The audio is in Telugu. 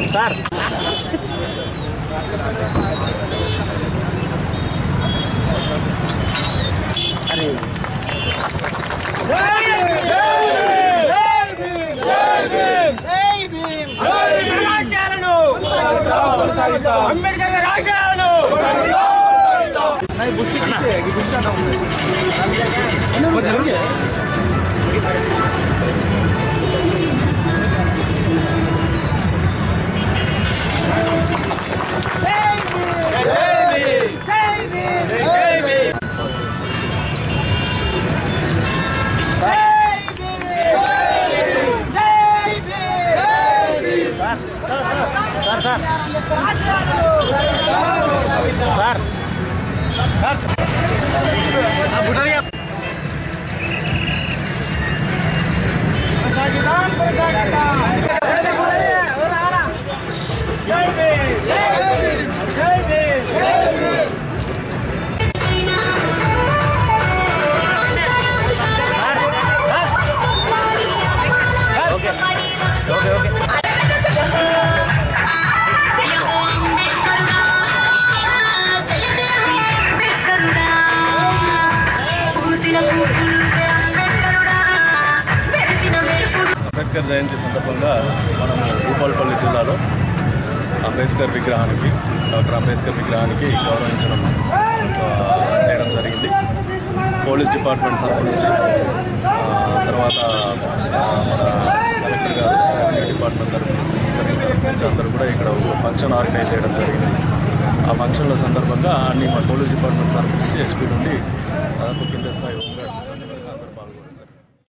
సార్ అరే ఆశయాలను అంబేద్కర్ గారి ఆశయాలను సార్ సార్ సార్ ఆ బుట్టని చెప్ప- okay okay okay Ambedkar Jayanti సందర్భంగా మనము భూపాలపల్లి జిల్లాలో అంబేద్కర్ విగ్రహానికి డాక్టర్ అంబేద్కర్ విగ్రహానికి గౌరవించడం ఆ, చేయడం జరిగింది పోలీస్ డిపార్ట్మెంట్ తరఫు నుంచి ఆ, తర్వాత ఆ, మన కలెక్టర్ గారు రెవెన్యూ డిపార్ట్మెంట్ తరఫు నుంచి సెక్రటరీ తరఫు నుంచి అందరూ కూడా ఇక్కడ ఒక ఫంక్షన్ ఆర్గనైజ్ చేయడం జరిగింది ఆ ఫంక్షన్ల సందర్భంగా అన్ని మా పోలీస్ డిపార్ట్మెంట్ తరఫు నుంచి ఎస్పీ నుండి దాదాపు కింద స్థాయి హోంగార్డ్ సిబ్బంది